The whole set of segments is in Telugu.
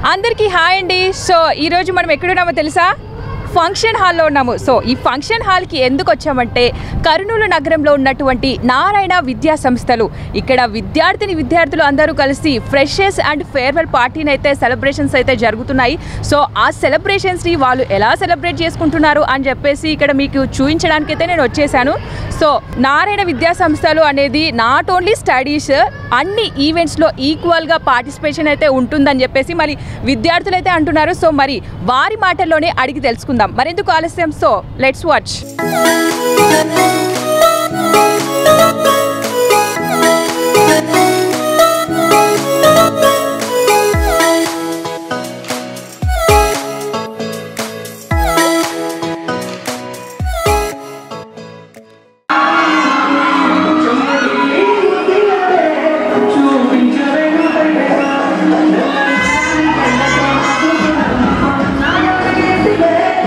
అందరికీ హాయ్ అండి సో ఈరోజు మనం ఎక్కడున్నామో తెలుసా ఫంక్షన్ హాల్లో ఉన్నాము సో ఈ ఫంక్షన్ హాల్కి ఎందుకు వచ్చామంటే కర్నూలు నగరంలో ఉన్నటువంటి నారాయణ విద్యా సంస్థలు ఇక్కడ విద్యార్థిని విద్యార్థులు అందరూ కలిసి ఫ్రెషర్స్ అండ్ ఫేర్వెల్ పార్టీని అయితే సెలబ్రేషన్స్ అయితే జరుగుతున్నాయి సో ఆ సెలబ్రేషన్స్ని వాళ్ళు ఎలా సెలబ్రేట్ చేసుకుంటున్నారు అని చెప్పేసి ఇక్కడ మీకు చూపించడానికి అయితే నేను వచ్చేసాను సో నారాయణ విద్యా సంస్థలు అనేది నాట్ ఓన్లీ స్టడీస్ అన్ని ఈవెంట్స్లో ఈక్వల్గా పార్టిసిపేషన్ అయితే ఉంటుందని చెప్పేసి మరి విద్యార్థులు అయితే అంటున్నారు సో మరి వారి మాటల్లోనే అడిగి తెలుసుకుందాం మరెందుకు ఆలస్యం సో లెట్స్ వాచ్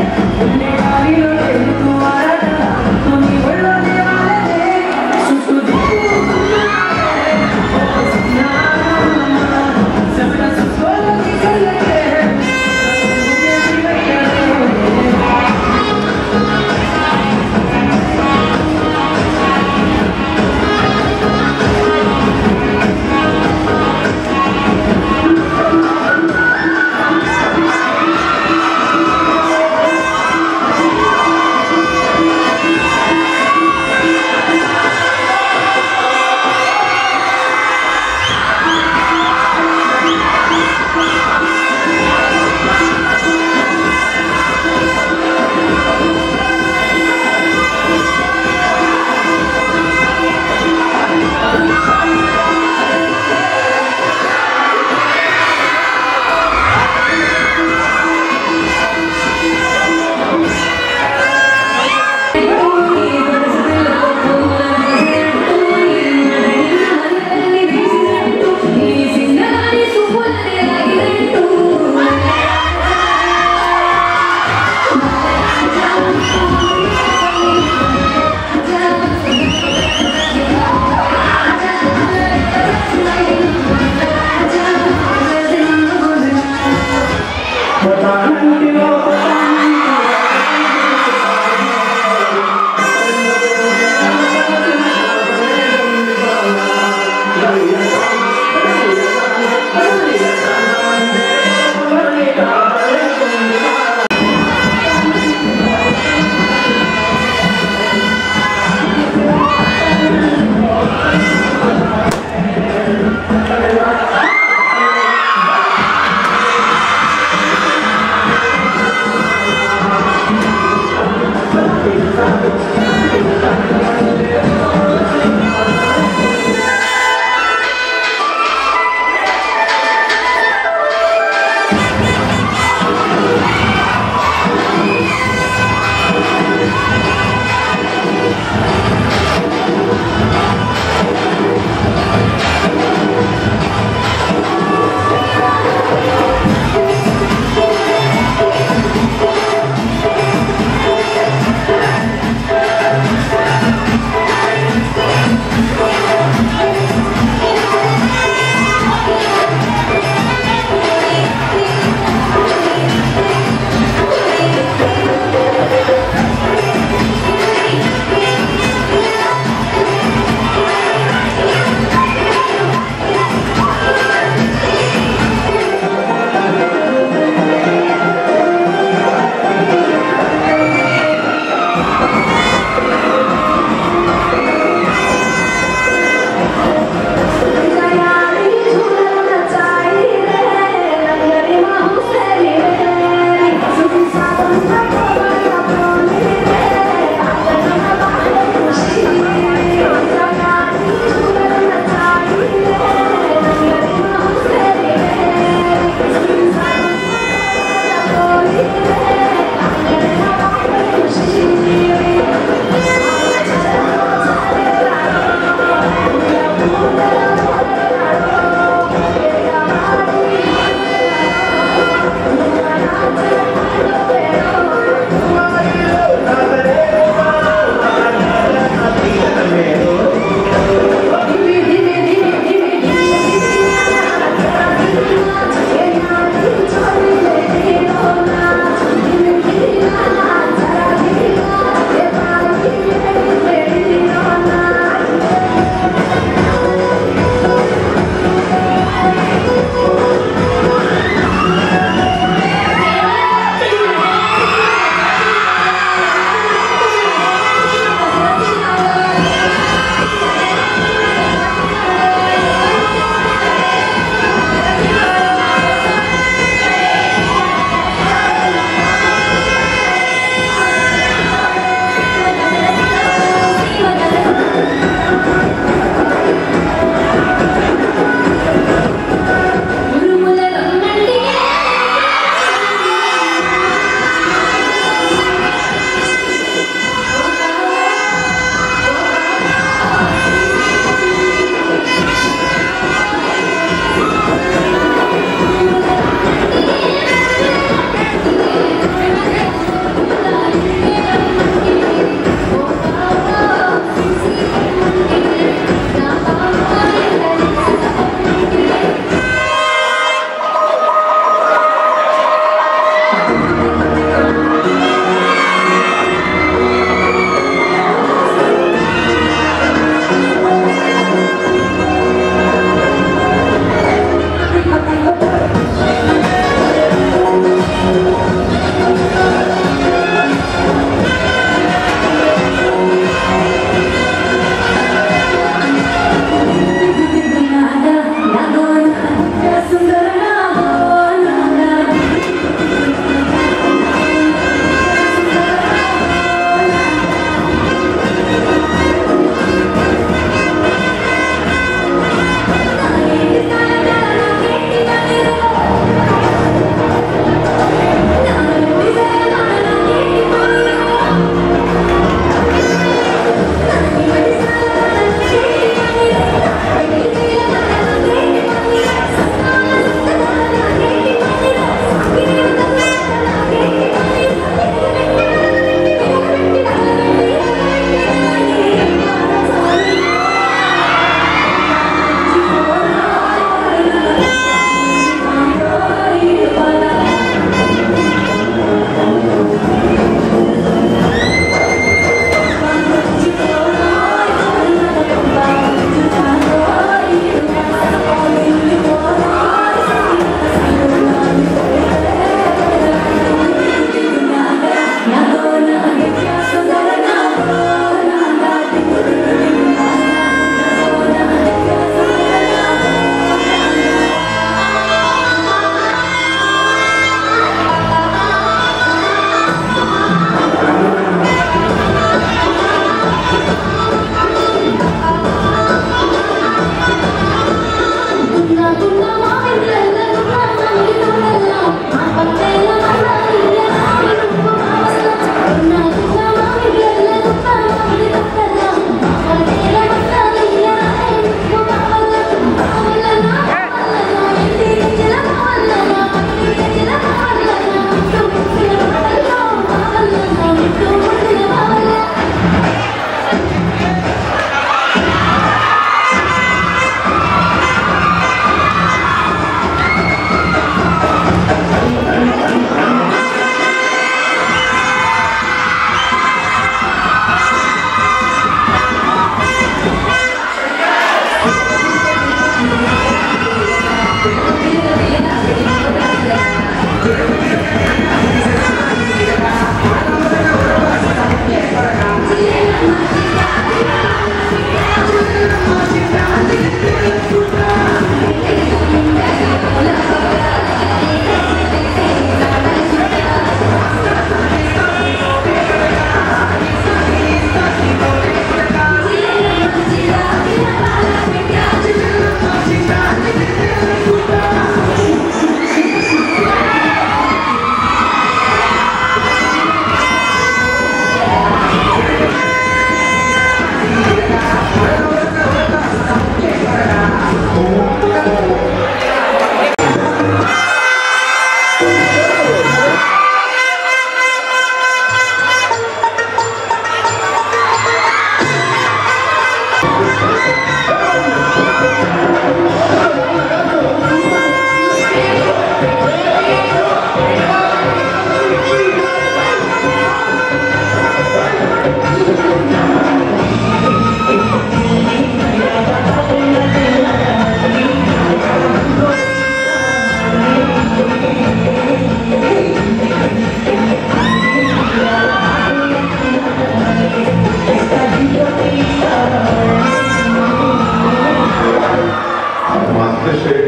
చుట్టూ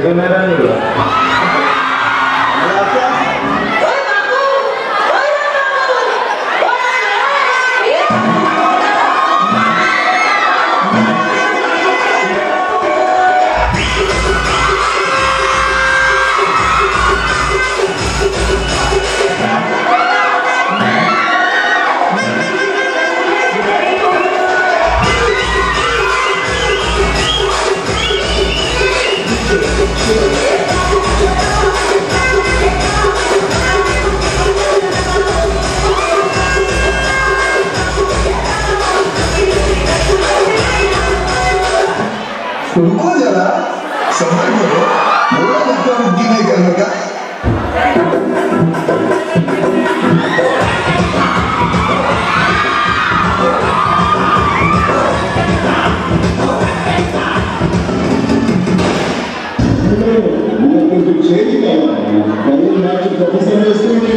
Generalnie. रुको जरा समझ लो थोड़ा लगता रुकी नहीं करने का కొంచెం చేంజ్ కావాలి మరీ మ్యాచ్ ప్రొఫెసర్ వేస్తుంది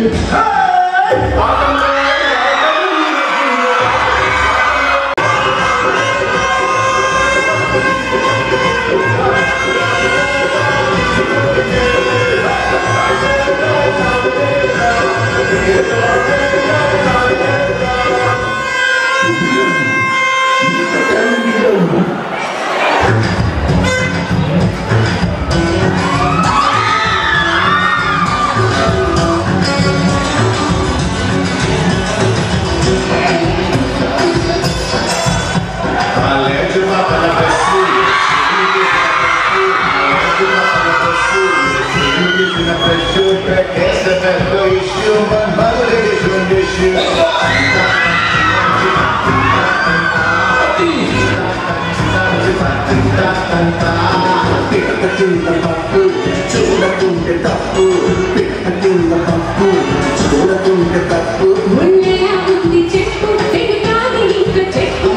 చూడకుంటే తప్పు పిట్టకింద తప్పు చూడకుంటే తప్పు ఉన్నలా ఉంది చెట్టు తెగుతాది ఇంక చెట్టు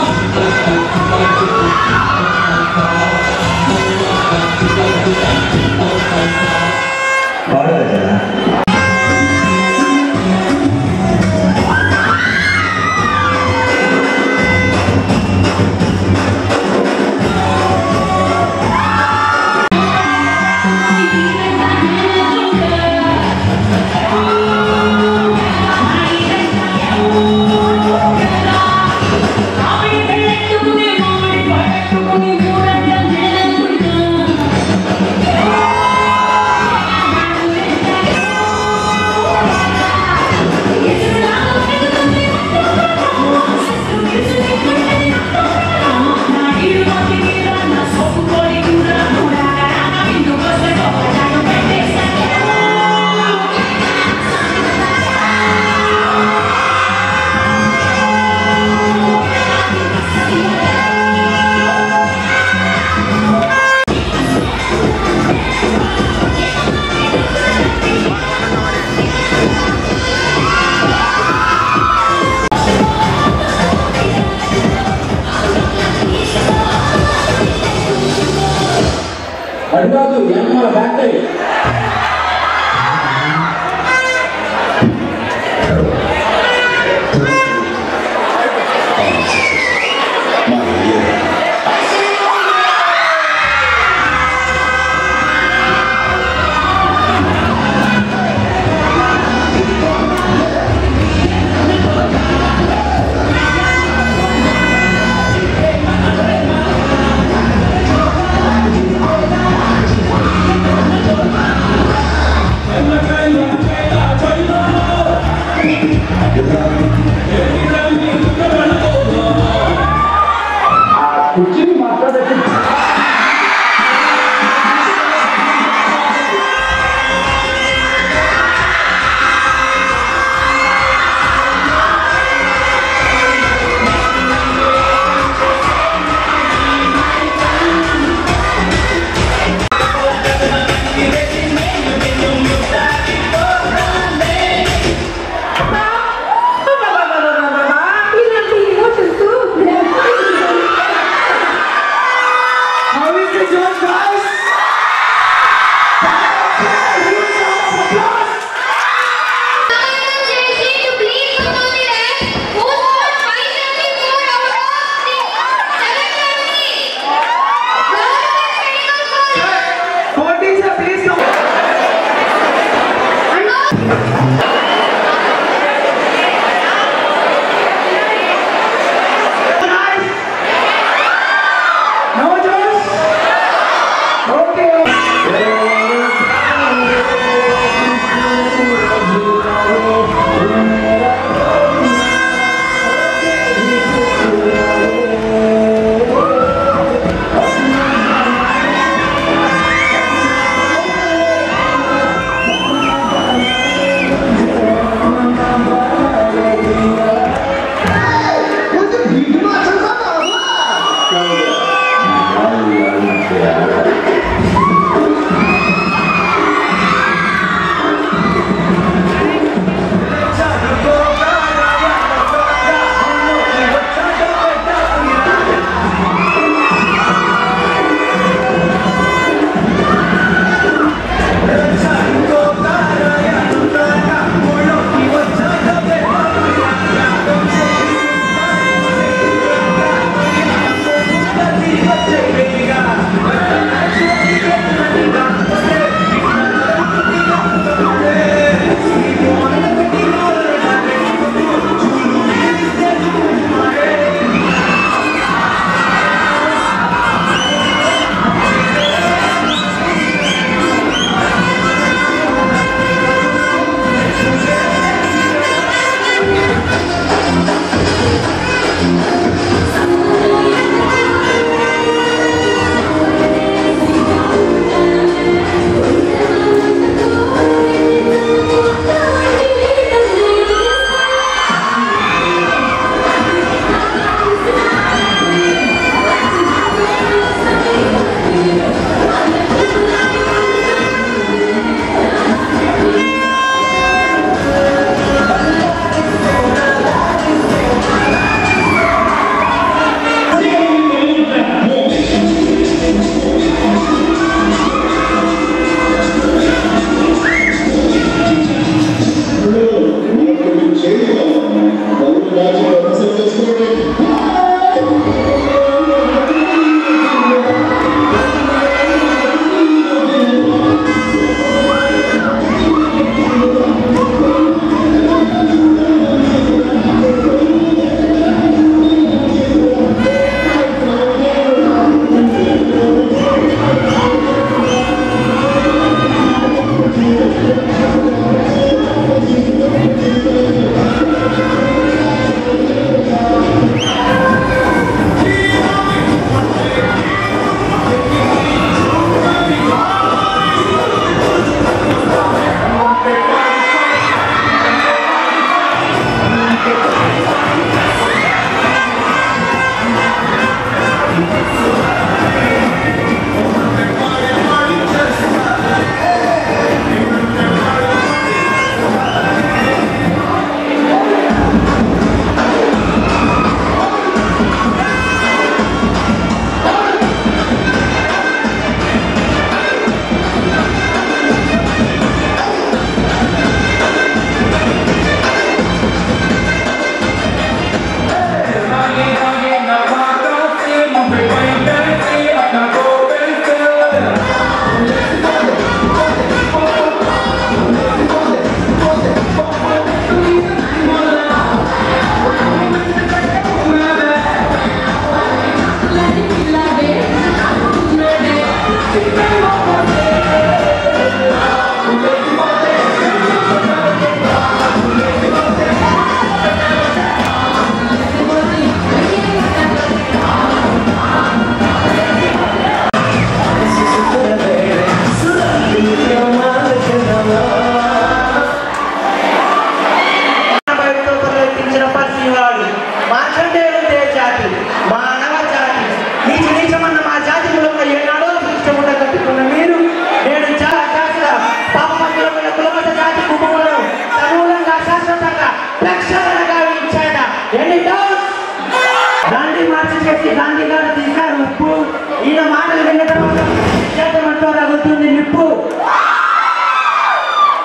మామిడి పెట్టుకుని మామిడి పట్టుకుని మూడంట నెల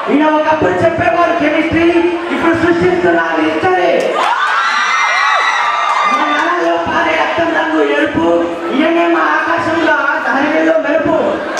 ఈయన ఒకప్పుడు చెప్పేవారు కెమిస్ట్రీ ఇప్పుడు సృష్టిస్తున్నారు హిస్టరీ మా నరాల్లో పారే రక్తం రంగు ఎరుపు ఈయనే మా ఆకాశంలో హరివేలో మెరుపు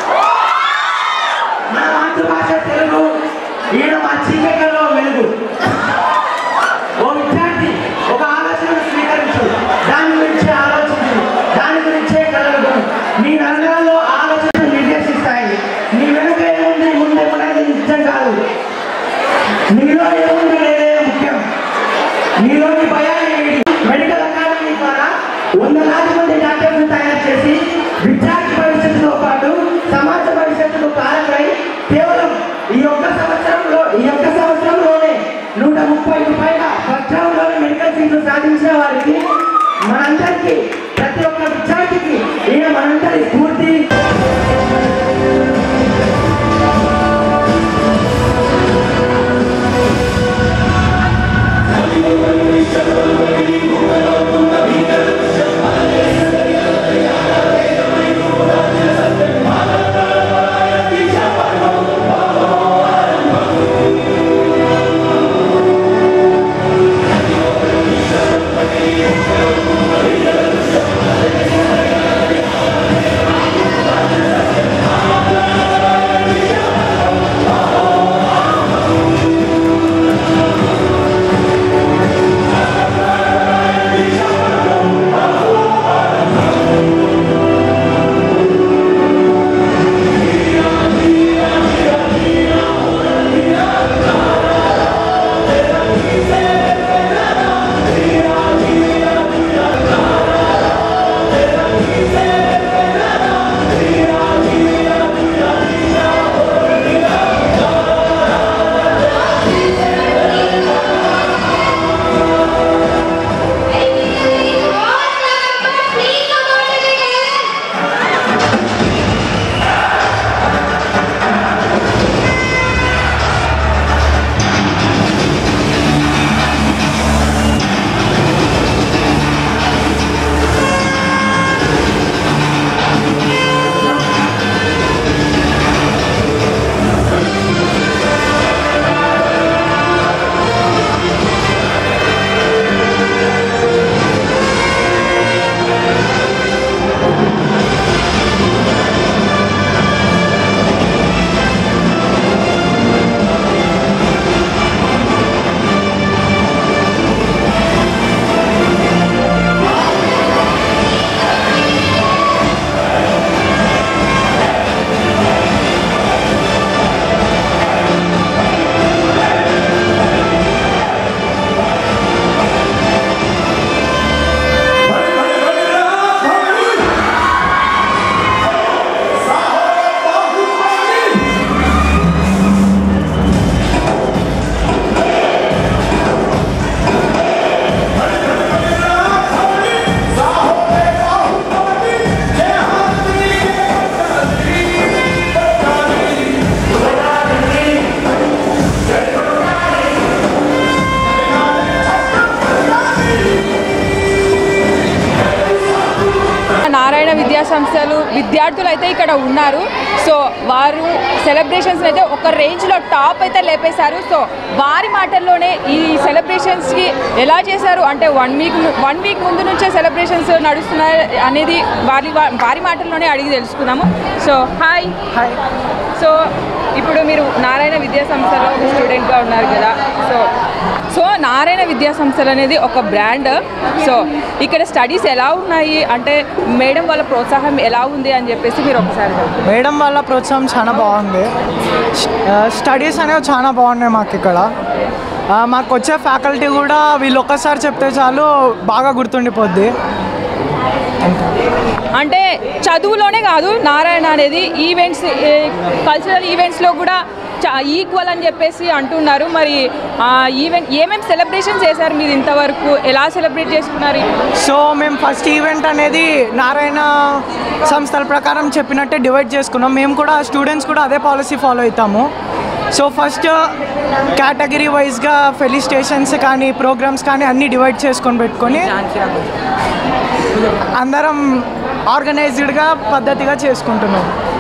మన మాతృభాష తెలుగు ఈయన మా చీకటిలో వెలుగు ఓ విద్యార్థి ఒక ఆలోచన స్వీకరించు దాని గురించి ఆలోచించు దాని గురించే కలగదు నీ నగరాల్లో ఆలోచనలు నిర్దేశిస్తాయి నీ వెనుక ఏముంది ముందే ఉన్నది నిజం కాదు నీలో ఏముంది లేదే ముఖ్యం నీలోని భయాన్ని వీడి మెడికల్ అకాడమీ ద్వారా వందలాది మంది డాక్టర్లు తయారు చేసి విద్యార్థి భవిష్యత్తుతో పాటు సమాజ భవిష్యత్తుకు కారకై కేవలం ఈ ఒక్క సంవత్సరంలో ఈ ఒక్క సంవత్సరంలోనే నూట ముప్పైకి పైగా ఫస్ట్ రౌండ్లోనే మెడికల్ సీట్లు సాధించిన వారికి మనందరికీ ప్రతి ఒక్క విద్యార్థికి ఈయన మనందరి స్ఫూర్తి నారాయణ విద్యా సంస్థలు విద్యార్థులు అయితే ఇక్కడ ఉన్నారు సో వారు సెలబ్రేషన్స్ అయితే ఒక రేంజ్లో టాప్ అయితే లేపేశారు సో వారి మాటల్లోనే ఈ సెలబ్రేషన్స్కి ఎలా చేశారు అంటే వన్ వీక్ వన్ వీక్ ముందు నుంచే సెలబ్రేషన్స్ నడుస్తున్నాయి అనేది వారి వారి మాటల్లోనే అడిగి తెలుసుకుందాము సో హాయ్ హాయ్ సో ఇప్పుడు మీరు నారాయణ విద్యా సంస్థలో ఒక స్టూడెంట్గా ఉన్నారు కదా సో సో నారాయణ విద్యా సంస్థలు అనేది ఒక బ్రాండ్ సో ఇక్కడ స్టడీస్ ఎలా ఉన్నాయి అంటే మేడం వాళ్ళ ప్రోత్సాహం ఎలా ఉంది అని చెప్పేసి మీరు ఒకసారి చెప్పండి. మేడం వాళ్ళ ప్రోత్సాహం చాలా బాగుంది స్టడీస్ అనేవి చాలా బాగున్నాయి మాకు ఇక్కడ ఆ, మాకు వచ్చే ఫ్యాకల్టీ కూడా వీళ్ళు ఒక్కసారి చెప్తే చాలు బాగా గుర్తుండిపోద్ది అంటే చదువులోనే కాదు నారాయణ అనేది ఈవెంట్స్ కల్చరల్ ఈవెంట్స్లో కూడా ఈక్వల్ అని చెప్పేసి అంటున్నారు మరి ఆ ఈవెంట్ ఏమేమి సెలబ్రేషన్ చేశారు మీరు ఇంతవరకు ఎలా సెలబ్రేట్ చేసుకున్నారు సో మేము ఫస్ట్ ఈవెంట్ అనేది నారాయణ సంస్థల ప్రకారం చెప్పినట్టే డివైడ్ చేసుకున్నాం మేము కూడా స్టూడెంట్స్ కూడా అదే పాలసీ ఫాలో అవుతాము సో ఫస్ట్ కేటగిరీ వైజ్గా ఫెలిస్టేషన్స్ కానీ ప్రోగ్రామ్స్ కానీ అన్నీ డివైడ్ చేసుకొని పెట్టుకొని అందరం ఆర్గనైజ్డ్గా పద్ధతిగా చేసుకుంటున్నాం ఈ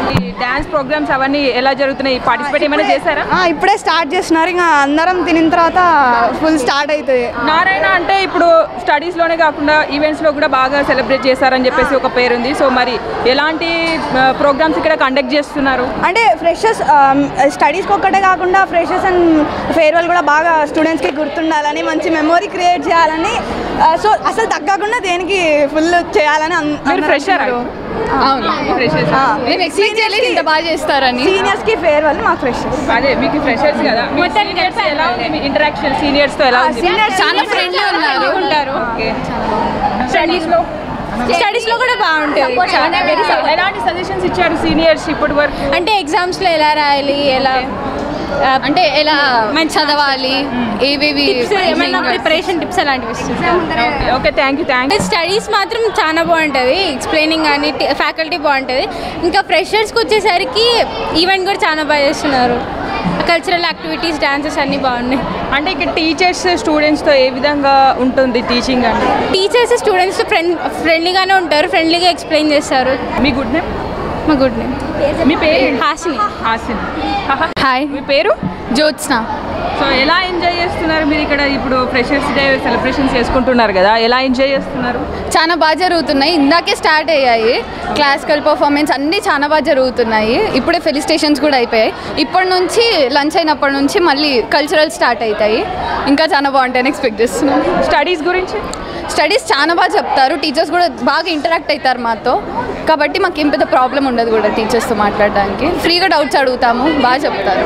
డాన్స్ ప్రోగ్రామ్స్ అవన్నీ ఎలా జరుగుతున్నాయి పార్టిసిపేట్ ఏమైనా చేశారా ఆ, ఇప్పుడే స్టార్ట్ చేస్తున్నారు ఇంకా అందరం తినిన తర్వాత ఫుల్ స్టార్ట్ అవుతుంది నారాయణ అంటే ఇప్పుడు స్టడీస్ లోనే కాకుండా ఈవెంట్స్ లో కూడా బాగా సెలబ్రేట్ చేశారని చెప్పేసి ఒక పేరు ఉంది సో మరి ఎలాంటి ప్రోగ్రామ్స్ ఇక్కడ కండక్ట్ చేస్తున్నారు అంటే ఫ్రెషర్స్ స్టడీస్కి ఒక్కటే కాకుండా ఫ్రెషర్స్ అండ్ ఫేర్వెల్ కూడా బాగా స్టూడెంట్స్కి గుర్తుండాలని మంచి మెమొరీ క్రియేట్ చేయాలని సో అసలు తగ్గకుండా దేనికి ఫుల్ చేయాలని అన్- మీరు అందరూ ఫ్రెషర్ అనుకుంటారు. ఫ్రెషర్స్ ఆ. నేను ఎక్స్పెక్ట్ చేయలేదు ఇంత బాగా చేస్తారని సీనియర్స్కి ఫేర్వెల్ మాకు ఫ్రెషర్స్ అదే మీకు ఫ్రెషర్స్ కదా సీనియర్స్ ఎలా ఉంది మీ ఇంటరాక్షన్ సీనియర్స్ తో ఎలా ఉంది seniors చాలా ఫ్రెండ్లీ ఉన్నారు ఉంటారు స్టడీస్ లో స్టడీస్ లో కూడా బాగుంటుంది ఎలాంటి సజెషన్స్ ఇచ్చారు సీనియర్స్ ఇప్పటి వరకు అంటే ఎగ్జామ్స్ లో ఎలా రాయాలి ఎలా ఆ, అంటే ఎలా చదవాలి ఏవేవి ఏమైనా ప్రిపరేషన్ టిప్స్ అలాంటివి ఇస్తుంది okay thank you thank studies మాత్రం చాలా బాగుంటుంది ఎక్స్ప్లెయినింగ్ కానీ ఫ్యాకల్టీ బాగుంటుంది ఇంకా ఫ్రెషర్స్కి వచ్చేసరికి ఈవెంట్ కూడా చాలా బాగా చేస్తున్నారు కల్చరల్ యాక్టివిటీస్ డాన్సెస్ అన్నీ బాగున్నాయి అంటే ఇక్కడ టీచర్స్ స్టూడెంట్స్ తో ఏ విధంగా ఉంటుంది టీచింగ్ అంటే టీచర్స్ స్టూడెంట్స్ ఫ్రెండ్ ఫ్రెండ్లీగానే ఉంటారు ఫ్రెండ్లీగా ఎక్స్ప్లెయిన్ చేస్తారు మీ గుడ్ నేమ్ మా గుడ్ నేమ్ మీ పేరు హాసిని హాసిన్ హాయ్ మీ పేరు జ్యోత్స్న సో ఎలా ఎంజాయ్ చేస్తున్నారు మీరు ఇక్కడ ఇప్పుడు ఫ్రెషర్స్ డే సెలబ్రేషన్స్ చేసుకుంటున్నారు కదా ఎలా ఎంజాయ్ చేస్తున్నారు చాలా బాగా జరుగుతున్నాయి ఇందాకే స్టార్ట్ అయ్యాయి క్లాసికల్ పర్ఫార్మెన్స్ అన్నీ చాలా బాగా జరుగుతున్నాయి ఇప్పుడే ఫెలిస్టేషన్స్ కూడా అయిపోయాయి ఇప్పటి నుంచి లంచ్ అయినప్పటి నుంచి మళ్ళీ కల్చరల్ స్టార్ట్ అవుతాయి ఇంకా చాలా బాగుంటాయని ఎక్స్పెక్ట్ చేస్తున్నాం స్టడీస్ గురించి స్టడీస్ చాలా బాగా చెప్తారు టీచర్స్ కూడా బాగా ఇంటరాక్ట్ అవుతారు మాతో కాబట్టి మాకు ఏం పెద్ద ప్రాబ్లం ఉండదు కూడా టీచర్స్తో మాట్లాడడానికి ఫ్రీగా డౌట్స్ అడుగుతాము బాగా చెప్తారు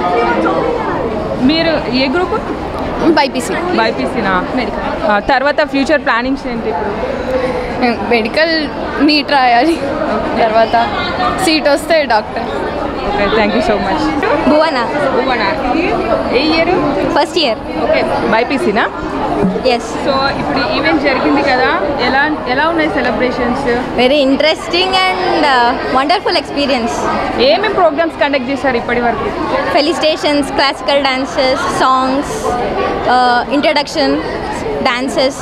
మీరు ఏ గ్రూప్ బైపీసీ బైపీసీనా తర్వాత ఫ్యూచర్ ప్లానింగ్స్ ఏంటి ఇప్పుడు మెడికల్ నీట్ రాయాలి తర్వాత సీట్ వస్తే doctor okay thank you so much Bhuvana Bhuvana ఏ ఇయర్ ఫస్ట్ ఇయర్ ఓకే బైపీసీనా ఎస్ సో ఇప్పుడు ఈవెంట్ జరిగింది కదా ఎలా ఎలా ఉన్నాయి celebrations very interesting and wonderful experience ఏమేమి ప్రోగ్రామ్స్ కండక్ట్ చేశారు ఇప్పటి వరకు felicitations classical dances songs introduction dances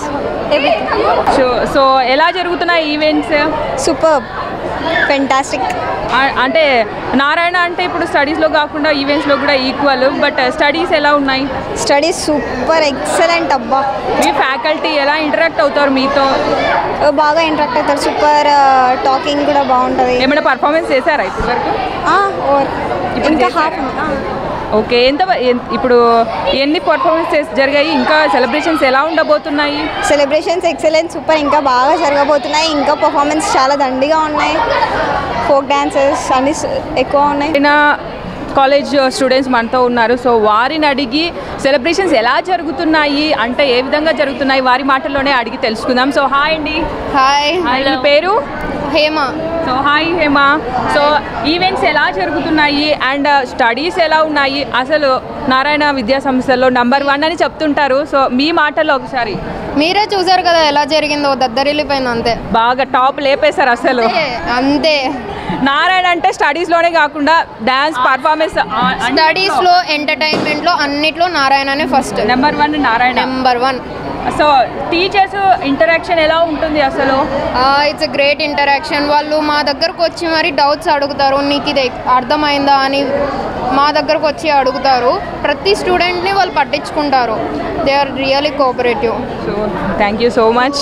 so so ఎలా జరుగుతున్నాయి ఈవెంట్స్ సూపర్ ఫెంటాస్టిక్ అంటే నారాయణ అంటే ఇప్పుడు స్టడీస్లో కాకుండా ఈవెంట్స్లో కూడా ఈక్వల్ బట్ స్టడీస్ ఎలా ఉన్నాయి స్టడీస్ సూపర్ ఎక్సలెంట్ అబ్బా మీ ఫ్యాకల్టీ ఎలా ఇంటరాక్ట్ అవుతారు మీతో బాగా ఇంట్రాక్ట్ అవుతారు సూపర్ టాకింగ్ కూడా బాగుంటుంది ఏమైనా పర్ఫార్మెన్స్ చేశారా ఇప్పటి వరకు ఇప్పుడు ఇంకా చేశారా? హాఫ్ ఓకే ఎంత ఎన్- ఇప్పుడు ఎన్ని పర్ఫార్మెన్సెస్ జరిగాయి ఇంకా సెలబ్రేషన్స్ ఎలా ఉండబోతున్నాయి సెలబ్రేషన్స్ ఎక్సలెంట్ సూపర్ ఇంకా బాగా జరగబోతున్నాయి ఇంకా పర్ఫార్మెన్స్ చాలా దండిగా ఉన్నాయి ఫోక్ డాన్సెస్ అన్ని స్- ఎక్కువ ఉన్నాయి అయినా కాలేజ్ స్టూడెంట్స్ మనతో ఉన్నారు సో వారిని అడిగి సెలబ్రేషన్స్ ఎలా జరుగుతున్నాయి అంటే ఏ విధంగా జరుగుతున్నాయి వారి మాటల్లోనే అడిగి తెలుసుకుందాం సో హాయ్ అండి హాయ్ హాయ్ మీ పేరు Hema so hi Hema so events ఎలా జరుగుతున్నాయి అండ్ స్టడీస్ ఎలా ఉన్నాయి అసలు నారాయణ విద్యా సంస్థల్లో నంబర్ వన్ అని చెప్తుంటారు సో మీ మాటల్లో ఒకసారి మీరే చూసారు కదా ఎలా జరిగిందో దద్దరిల్లిపోయింది అంతే బాగా టాప్ లేపేశారు అసలు అంతే నారాయణ అంటే స్టడీస్లోనే కాకుండా డ్యాన్స్ పర్ఫార్మెన్స్ స్టడీస్లో ఎంటర్టైన్మెంట్లో అన్నిట్లో నారాయణనే first number one Narayana number one so teachers interaction ఎలా ఉంటుంది అసలు ఇట్స్ గ్రేట్ ఇంటరాక్షన్ వాళ్ళు మా దగ్గరకు వచ్చి మరి డౌట్స్ అడుగుతారు నీకు ఇది అర్థమైందా అని మా దగ్గరకు వచ్చి అడుగుతారు ప్రతి స్టూడెంట్ని వాళ్ళు పట్టించుకుంటారు they are really cooperative so thank you so much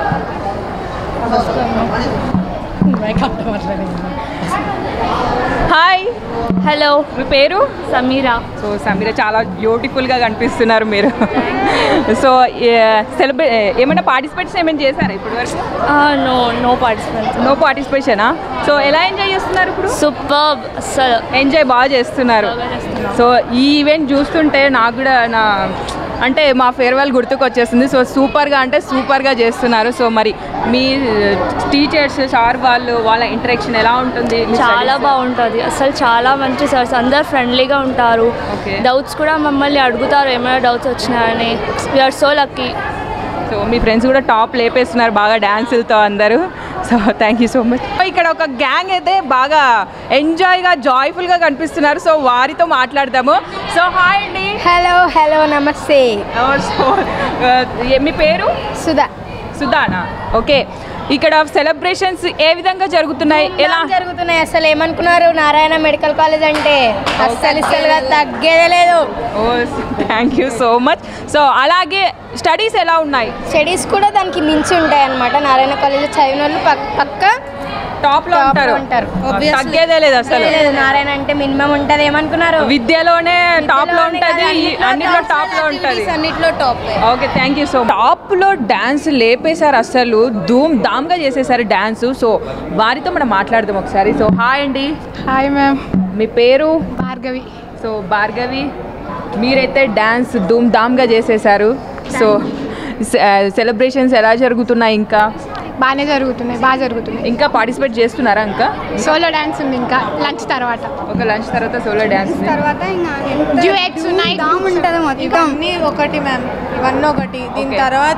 hi hello మీ పేరు సమీరా సో సమీర చాలా బ్యూటిఫుల్గా కనిపిస్తున్నారు మీరు సో సెలబ్రే ఏమైనా పార్టిసిపేట్స్ ఏమైనా చేశారా ఇప్పుడు వరకు నో నో పార్టిసిపెంట్స్ నో పార్టిసిపేషనా సో ఎలా ఎంజాయ్ చేస్తున్నారు ఇప్పుడు సూపర్ అసలు ఎంజాయ్ బాగా చేస్తున్నారు సో ఈ ఈవెంట్ చూస్తుంటే నాకు కూడా నా అంటే మా ఫేర్వెల్ గుర్తుకు వచ్చేస్తుంది సో సూపర్గా అంటే సూపర్గా చేస్తున్నారు సో మరి మీ టీచర్స్ సార్ వాళ్ళు వాళ్ళ ఇంటరాక్షన్ ఎలా ఉంటుంది మీ చాలా studies? బాగుంటుంది అసలు చాలా మంచి సార్స్ అందరు ఫ్రెండ్లీగా ఉంటారు Okay. డౌట్స్ కూడా మమ్మల్ని అడుగుతారు ఏమైనా డౌట్స్ వచ్చినాయని వీఆర్ సో లక్కీ సో మీ ఫ్రెండ్స్ కూడా టాప్ లేపేస్తున్నారు బాగా డ్యాన్సులతో అందరూ so thank you so much ఇక్కడ ఒక గ్యాంగ్ అయితే బాగా ఎంజాయ్గా జాయ్ఫుల్గా కనిపిస్తున్నారు సో వారితో మాట్లాడదాము సో హాయ్ అండి హలో హలో నమస్తే సో మీ పేరు సుధా సుధానా ఓకే ఇక్కడ సెలబ్రేషన్స్ ఏ విధంగా జరుగుతున్నాయి ఎలా జరుగుతున్నాయి అసలు ఏమనుకున్నారు నారాయణ మెడికల్ కాలేజ్ అంటే అస్సలు ఇస్సలుగా తగ్గేదే లేదు oh thank you so much so అలాగే స్టడీస్ ఎలా ఉన్నాయి స్టడీస్ కూడా దానికి మించి ఉంటాయి అనమాట నారాయణ కాలేజ్ చదివిన వాళ్ళు పక్- పక్క టాప్ లో Top లో ఉంటారు ఉంటారు తగ్గేదే లేదు అసలు లేదు, నారాయణ అంటే మినిమం ఉంటది ఏమనుకున్నారు విద్యలోనే టాప్ లో విద్యలోనే ఉంటది కాదు, ఈ- అన్నిట్లో టాప్ లో ఉంటది అన్నిట్లో top okay thank you so top లో డాన్స్ లేపేశారు అసలు ధూమ్ ధామ్ గా చేసేసారు డాన్స్ సో వారితో మనం మాట్లాడదాం ఒకసారి సో హాయ్ అండి హాయ్ మ్యామ్ మీ పేరు భార్గవి సో భార్గవి మీరైతే డాన్స్ ధూమ్ ధామ్ గా చేసేసారు సో సెలబ్రేషన్స్ ఎలా జరుగుతున్నాయి ఇంకా బాగానే జరుగుతున్నాయి బాగా జరుగుతున్నాయి ఇంకా పార్టిసిపేట్ చేస్తున్నారా ఇంకా సోలో డాన్స్ ఉంది ఇంకా లంచ్ తర్వాత ఒక లంచ్ తర్వాత సోలో డాన్స్ తర్వాత డ్యూయెట్స్ ఉన్నాయి ఉంటుంది మొత్తం ఇవన్నీ ఒకటి మ్యామ్ ఇవన్నీ ఒకటి దీని తర్వాత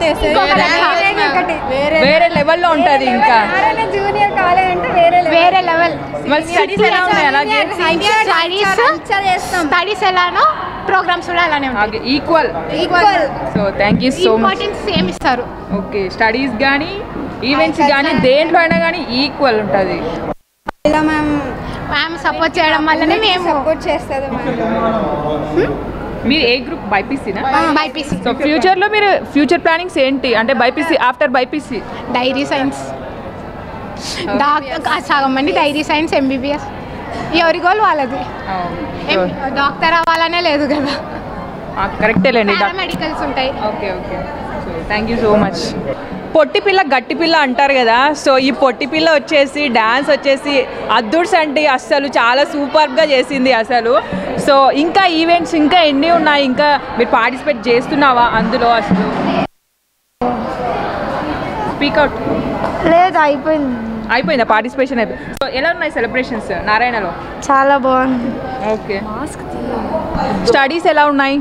వేరే లెవెల్లో ఉంటుంది ఇంకా జూనియర్ కాలేజ్ అంటే వేరే వేరే లెవెల్ మరి స్టడీస్ ఎలా ఉన్నాయి అలాగే స్టడీస్ స్టడీస్ ఎలానో ప్రోగ్రామ్స్ కూడా అలానే ఉంటాయి equal equal so thank you so much importance same ఇస్తారు ఓకే స్టడీస్ కానీ ఈవెంట్స్ కానీ దేంట్లో అయినా కానీ ఈక్వల్ ఉంటుంది ఇలా మేము మ్యామ్ సపోర్ట్ చేయడం వల్లనే మేము సపోర్ట్ చేస్తుంది మీరు ఏ గ్రూప్ బైపీసీనా బైపీసీ సో ఫ్యూచర్లో మీరు ఫ్యూచర్ ప్లానింగ్స్ ఏంటి అంటే BiPC after BiPC dairy science doctor సగం మంది డైరీ సైన్స్ ఎంబీబీఎస్ ఎవరి గోల్ వాళ్ళది డాక్టర్ అవ్వాలనే లేదు కదా కరెక్టేలేండి మెడికల్స్ ఉంటాయి okay okay so thank you so much పొట్టి పిల్ల గట్టి పిల్ల అంటారు కదా సో ఈ పొట్టి పిల్ల వచ్చేసి డ్యాన్స్ వచ్చేసి అద్దుడ్స్ అంటే అస్సలు చాలా సూపర్గా చేసింది అసలు సో ఇంకా ఈవెంట్స్ ఇంకా ఎన్ని ఉన్నాయి ఇంకా మీరు పార్టిసిపేట్ చేస్తున్నావా అందులో అసలు స్పీక్అవుట్ లేదు అయిపోయింది అయిపోయిందా పార్టిసిపేషన్ అయిపోయింది సో ఎలా ఉన్నాయి సెలబ్రేషన్స్ నారాయణలో చాలా బాగుంది ఓకే స్టడీస్ ఎలా ఉన్నాయి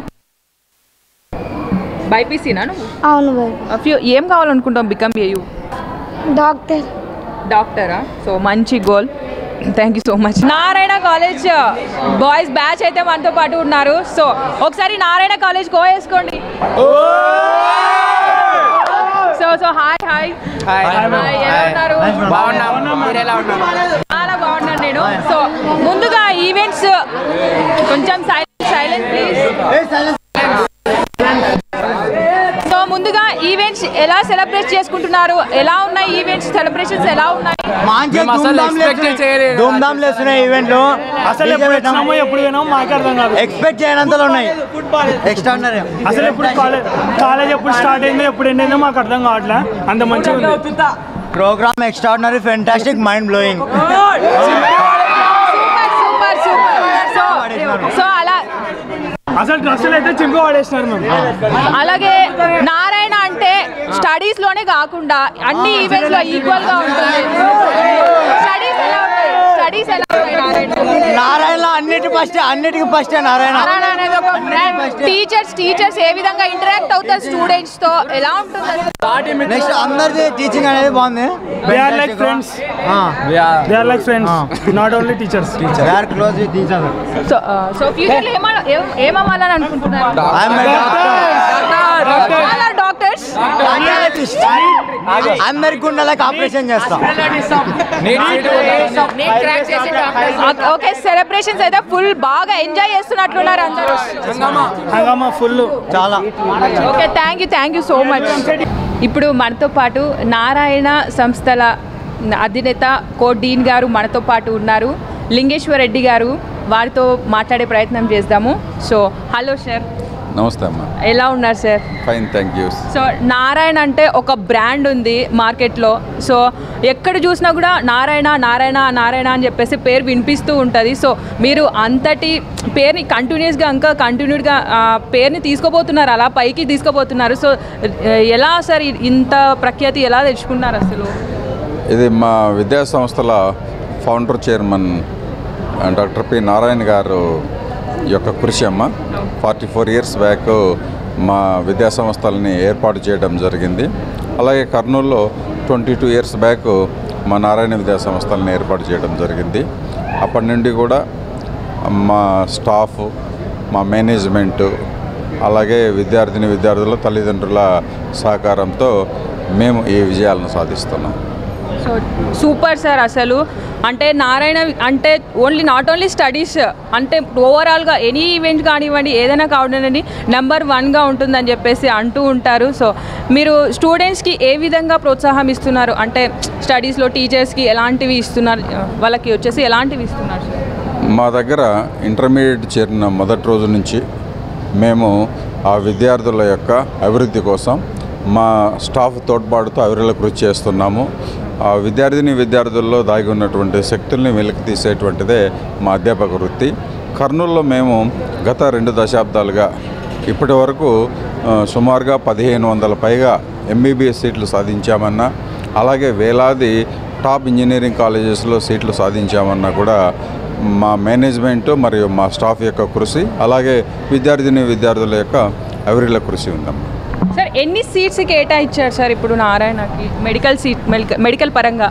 బైపీసీనా నువ్వు అవును బాయ్ ఫ్యూ ఏం కావాలనుకుంటాం బికమ్ ఏయూ డాక్టర్ డాక్టరా సో మంచి goal thank you so much Narayana college boys batch అయితే మనతో పాటు ఉన్నారు సో ఒకసారి నారాయణ కాలేజ్ కో వేసుకోండి so so hi hi hi ఎలా ఉన్నారు చాలా బాగున్నాను నేను సో ముందుగా ఈవెంట్స్ కొంచెం సైలెంట్ సైలెంట్ ప్లీజ్ సో ముందుగా ఈవెంట్స్ ఎలా సెలబ్రేట్ చేసుకుంటున్నారు ఎలా ఉన్నాయి ఈవెంట్స్ సెలబ్రేషన్స్ ఎలా ఉన్నాయి ధూమ్ధామ్ లేస్తున్నాయి ఈవెంట్లు అసలు ఎప్పుడు వచ్చినామో ఎప్పుడు పోయినామో మాకే అర్థం కాదు ఎక్స్పెక్ట్ చేయనంతలో ఉన్నాయి ఎక్స్ట్రాడినరీ అసలు ఎప్పుడు కాలేజ్ కాలేజ్ ఎప్పుడు స్టార్ట్ అయిందో ఎప్పుడు ఎండ్ అయిందో మాకు అర్థం కావట్లే అంత మంచిగా ఉంది program extraordinary fantastic mind blowing super super so so అలా అసలు డ్రెస్సులు అయితే చింపి వాడేసినారు మేము అలాగే నారాయణ అంటే స్టడీస్ లోనే కాకుండా అన్ని ఈవెంట్స్ లో ఈక్వల్ గా ఉంటుంది స్టడీస్ ఎలా ఉంటాయి స్టడీస్ ఎలా ఉంటాయి నారాయణ నారాయణ అన్నిటి ఫస్ట్ అన్నిటికి ఫస్ట్ నారాయణ నారాయణ అనేది ఒక టీచర్స్ టీచర్స్ ఏ విధంగా ఇంటరాక్ట్ అవుతారు స్టూడెంట్స్ తో ఎలా ఉంటుంది నెక్స్ట్ అందరిది టీచింగ్ అనేది బాగుంది they are like friends they are like friends not only teachers they are close with each other so so future లో ఏమ- ఏం- ఏమవ్వాలని అనుకుంటున్నారు చాలా డాక్టర్స్ అందరికి గుండెలకు ఆపరేషన్ చేస్తాం ఓకే సెలబ్రేషన్స్ అయితే ఫుల్ బాగా ఎంజాయ్ చేస్తున్నట్లున్నారు అందరూ హంగామా ఫుల్ చాలా okay thank you thank you so much ఇప్పుడు మనతో పాటు నారాయణ సంస్థల అధినేత కో డీన్ గారు మనతో పాటు ఉన్నారు లింగేశ్వర్ రెడ్డి గారు వారితో మాట్లాడే ప్రయత్నం చేద్దాము సో హలో సార్ నమస్తే అమ్మా ఎలా ఉన్నారు sir fine thank you so Narayana అంటే ఒక బ్రాండ్ ఉంది మార్కెట్లో సో ఎక్కడ చూసినా కూడా నారాయణ నారాయణ నారాయణ అని చెప్పేసి పేరు వినిపిస్తూ ఉంటుంది సో మీరు అంతటి పేరుని కంటిన్యూస్గా ఇంకా కంటిన్యూడ్గా పేరుని తీసుకోబోతున్నారు అలా పైకి తీసుకోబోతున్నారు సో ఎలా సార్ ఇంత ప్రఖ్యాతి ఎలా తెచ్చుకున్నారు అసలు ఇది మా విద్యా సంస్థల ఫౌండర్ చైర్మన్ ఆ, డాక్టర్ పి నారాయణ గారు యొక్క కృషి అమ్మ ఫార్టీ ఫోర్ ఇయర్స్ బ్యాక్ మా విద్యా సంస్థలని ఏర్పాటు చేయడం జరిగింది అలాగే కర్నూలులో ట్వంటీ టూ ఇయర్స్ బ్యాక్ మా నారాయణ విద్యా సంస్థలను ఏర్పాటు చేయడం జరిగింది అప్పటి నుండి కూడా మా స్టాఫ్ మా మేనేజ్మెంటు అలాగే విద్యార్థిని విద్యార్థుల తల్లిదండ్రుల సహకారంతో మేము ఈ విజయాలను సాధిస్తున్నాం సో సూపర్ సార్ అసలు అంటే నారాయణ అంటే ఓన్లీ నాట్ ఓన్లీ స్టడీస్ అంటే ఓవరాల్గా ఎనీ ఈవెంట్ కానివ్వండి ఏదైనా కావడండి నెంబర్ వన్గా ఉంటుందని చెప్పేసి అంటూ ఉంటారు సో మీరు స్టూడెంట్స్కి ఏ విధంగా ప్రోత్సాహం ఇస్తున్నారు అంటే స్టడీస్లో టీచర్స్కి ఎలాంటివి ఇస్తున్నారు వాళ్ళకి వచ్చేసి ఎలాంటివి ఇస్తున్నారు సార్ మా దగ్గర ఇంటర్మీడియట్ చేరిన మొదటి రోజు నుంచి మేము ఆ విద్యార్థుల యొక్క అభివృద్ధి కోసం మా స్టాఫ్ తోడ్పాటుతో అవిరల కృషి చేస్తున్నాము ఆ విద్యార్థిని విద్యార్థుల్లో దాగి ఉన్నటువంటి శక్తుల్ని వెలికి తీసేటువంటిదే మా అధ్యాపక వృత్తి కర్నూలులో మేము గత రెండు దశాబ్దాలుగా ఇప్పటి వరకు ఆ, సుమారుగా పదిహేను వందల పైగా ఎంబీబీఎస్ సీట్లు సాధించామన్నా అలాగే వేలాది టాప్ ఇంజనీరింగ్ కాలేజెస్లో సీట్లు సాధించామన్నా కూడా మా మేనేజ్మెంట్ మరియు మా స్టాఫ్ యొక్క కృషి అలాగే విద్యార్థిని విద్యార్థుల యొక్క అవిరిల కృషి ఉందమ్మా సార్ ఎన్ని సీట్స్ కేటాయించారు సార్ ఇప్పుడు నారాయణకి మెడికల్ సీట్ మెడికల్ మెడికల్ పరంగా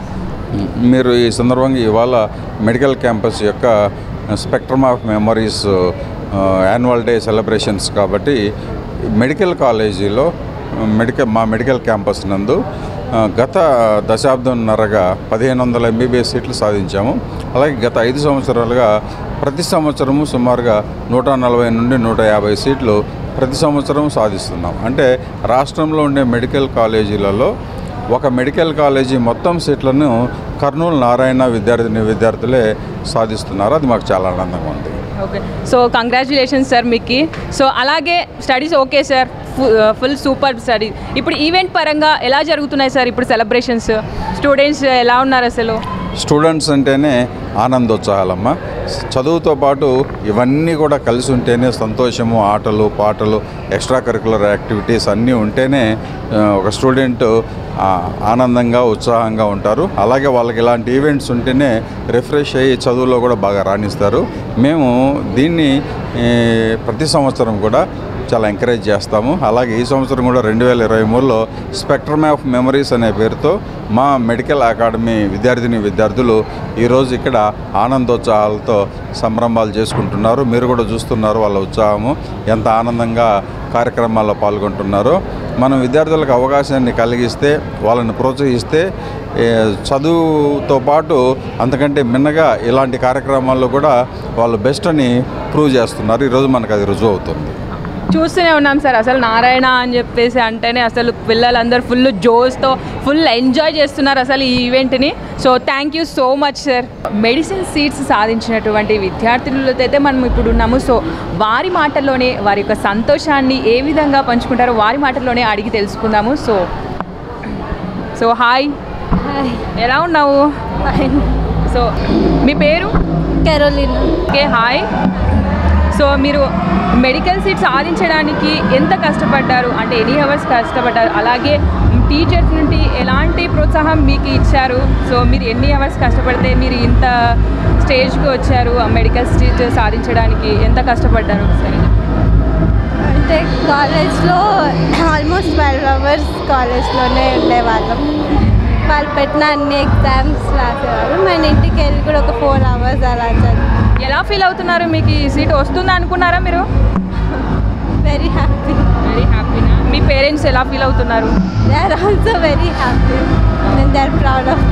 మీరు ఈ సందర్భంగా ఇవాళ మెడికల్ క్యాంపస్ యొక్క spectrum of memories annual day celebrations కాబట్టి మెడికల్ కాలేజీలో మెడికల్ మా మెడికల్ క్యాంపస్ నందు ఆ, గత దశాబ్దంన్నరగా పదిహేను వందల ఎంబీబీఎస్ సీట్లు సాధించాము అలాగే గత ఐదు సంవత్సరాలుగా ప్రతి సంవత్సరము సుమారుగా నూట నలభై నుండి నూట యాభై సీట్లు ప్రతి సంవత్సరం సాధిస్తున్నాం అంటే రాష్ట్రంలో ఉండే మెడికల్ కాలేజీలలో ఒక మెడికల్ కాలేజీ మొత్తం సీట్లను కర్నూలు నారాయణ విద్యార్థిని విద్యార్థులే సాధిస్తున్నారు అది మాకు చాలా ఆనందంగా ఉంది ఓకే సో కంగ్రాచులేషన్స్ సార్ మీకు సో అలాగే studies okay sir full super study ఇప్పుడు ఈవెంట్ పరంగా ఎలా జరుగుతున్నాయి సార్ ఇప్పుడు సెలబ్రేషన్స్ స్టూడెంట్స్ ఎలా ఉన్నారు అసలు స్టూడెంట్స్ అంటేనే ఆనందోత్సాహాలమ్మ చదువుతో పాటు ఇవన్నీ కూడా కలిసి ఉంటేనే సంతోషము ఆటలు పాటలు ఎక్స్ట్రా కరికులర్ యాక్టివిటీస్ అన్నీ ఉంటేనే ఆ, ఒక స్టూడెంట్ ఆ, ఆనందంగా ఉత్సాహంగా ఉంటారు అలాగే వాళ్ళకి ఇలాంటి ఈవెంట్స్ ఉంటేనే రిఫ్రెష్ అయ్యి చదువులో కూడా బాగా రాణిస్తారు మేము దీన్ని ఈ, ప్రతి సంవత్సరం కూడా చాలా ఎంకరేజ్ చేస్తాము అలాగే ఈ సంవత్సరం కూడా రెండు వేల ఇరవై మూడులో స్పెక్ట్రమ్ ఆఫ్ మెమరీస్ అనే పేరుతో మా మెడికల్ అకాడమీ విద్యార్థిని విద్యార్థులు ఈరోజు ఇక్కడ ఆనందోత్సాహాలతో సంరంభాలు చేసుకుంటున్నారు మీరు కూడా చూస్తున్నారు వాళ్ళ ఉత్సాహము ఎంత ఆనందంగా కార్యక్రమాల్లో పాల్గొంటున్నారో మనం విద్యార్థులకు అవకాశాన్ని కలిగిస్తే వాళ్ళని ప్రోత్సహిస్తే ఏ, చదువుతో పాటు అంతకంటే మిన్నగా ఇలాంటి కార్యక్రమాల్లో కూడా వాళ్ళు బెస్ట్ అని ప్రూవ్ చేస్తున్నారు ఈరోజు మనకు అది రుజువు అవుతుంది చూస్తూనే ఉన్నాం సార్ అసలు నారాయణ అని చెప్పేసి అంటేనే అసలు పిల్లలందరూ ఫుల్ జోస్తో ఫుల్ ఎంజాయ్ చేస్తున్నారు అసలు ఈ ఈవెంట్ని so thank you so much sir medicine seats సాధించినటువంటి విద్యార్థులతో అయితే మనం ఇప్పుడు ఉన్నాము సో వారి మాటల్లోనే వారి యొక్క సంతోషాన్ని ఏ విధంగా పంచుకుంటారో వారి మాటల్లోనే అడిగి తెలుసుకుందాము సో సో హాయ్ ఎలా ఉన్నావు సో మీ పేరు కెరోలిన్ ఓకే హాయ్ సో మీరు మెడికల్ సీట్ సాధించడానికి ఎంత కష్టపడ్డారు అంటే ఎనీ అవర్స్ కష్టపడ్డారు అలాగే టీచర్స్ నుండి ఎలాంటి ప్రోత్సాహం మీకు ఇచ్చారు సో మీరు ఎన్ని అవర్స్ కష్టపడితే మీరు ఇంత స్టేజ్కి వచ్చారు ఆ మెడికల్ సీట్ సాధించడానికి ఎంత కష్టపడ్డారు సరే అంటే కాలేజ్లో ఆల్మోస్ట్ ట్వెల్వ్ అవర్స్ కాలేజ్లోనే ఉండేవాళ్ళం వాళ్ళు పెట్టిన అన్ని ఎగ్జామ్స్ రాసేవారు మన ఇంటికి వెళ్ళి కూడా ఒక ఫోర్ అవర్స్ అలా చదివి ఎలా ఫీల్ అవుతున్నారు మీకు ఈ సీట్ వస్తుందా అనుకున్నారా మీరు వెరీ హ్యాపీ వెరీ హ్యాపీనా మీ పేరెంట్స్ ఎలా ఫీల్ అవుతున్నారు they are also very happy and they are proud of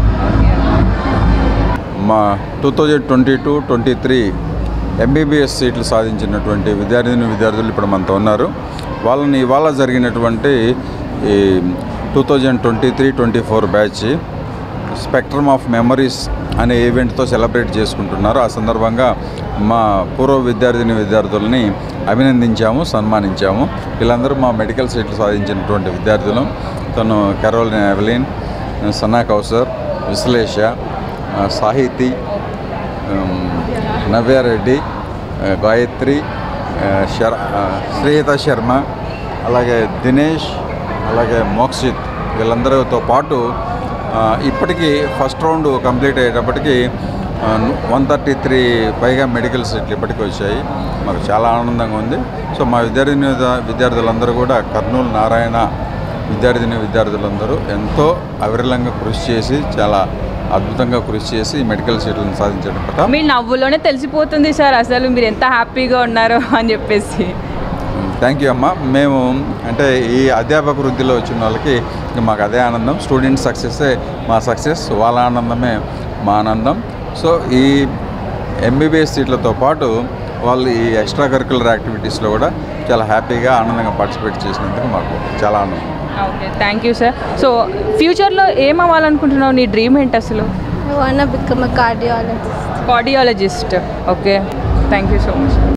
మా two thousand twenty two twenty three MBBS సీట్లు సాధించినటువంటి విద్యార్థిని విద్యార్థులు ఇప్పుడు మనతో ఉన్నారు వాళ్ళని ఇవాళ జరిగినటువంటి ఈ two thousand twenty three twenty four batch spectrum of memories అనే ఈవెంట్తో సెలబ్రేట్ చేసుకుంటున్నారు ఆ సందర్భంగా మా పూర్వ విద్యార్థిని విద్యార్థులని అభినందించాము సన్మానించాము వీళ్ళందరూ మా మెడికల్ సీట్లు సాధించినటువంటి విద్యార్థులు తను కెరోలిన్ ఎవలిన్ సన్నా కౌసర్ విశ్లేష ఆ, సాహితి ఉమ్, నవ్యారెడ్డి ఆ, గాయత్రి ఆ, శర్ ఆ, శ్రీహిత శర్మ అలాగే దినేష్ అలాగే మోక్షిత్ వీళ్ళందరితో పాటు ఆ, ఇప్పటికీ ఫస్ట్ రౌండ్ కంప్లీట్ అయ్యేటప్పటికి వన్ థర్టీ త్రీ పైగా మెడికల్ సీట్లు ఇప్పటికి వచ్చాయి మాకు చాలా ఆనందంగా ఉంది సో మా విద్యార్థిని విద్యా- విద్యార్థులందరూ కూడా కర్నూలు నారాయణ విద్యార్థిని విద్యార్థులందరూ ఎంతో అవిరళంగా కృషి చేసి చాలా అద్భుతంగా కృషి చేసి ఈ మెడికల్ సీట్లను సాధించడం పట్ల మీ నవ్వులోనే తెలిసిపోతుంది సార్ అసలు మీరు ఎంత హ్యాపీగా ఉన్నారో అని చెప్పేసి థ్యాంక్ యూ అమ్మ మేము అంటే ఈ అధ్యాపక వృద్ధిలో వచ్చిన వాళ్ళకి ఇంక మాకు అదే ఆనందం స్టూడెంట్ సక్సెస్సే మా సక్సెస్ వాళ్ళ ఆనందమే మా ఆనందం సో ఈ ఎంబీబీఎస్ సీట్లతో పాటు వాళ్ళు ఈ ఎక్స్ట్రా కరికులర్ యాక్టివిటీస్లో కూడా చాలా హ్యాపీగా ఆనందంగా పార్టిసిపేట్ చేసినందుకు మాకు చాలా ఆనందం okay thank you sir so ఫ్యూచర్లో ఏం అవ్వాలనుకుంటున్నావు నీ డ్రీమ్ ఏంటి అసలు want become cardiologist cardiologist okay thank you so much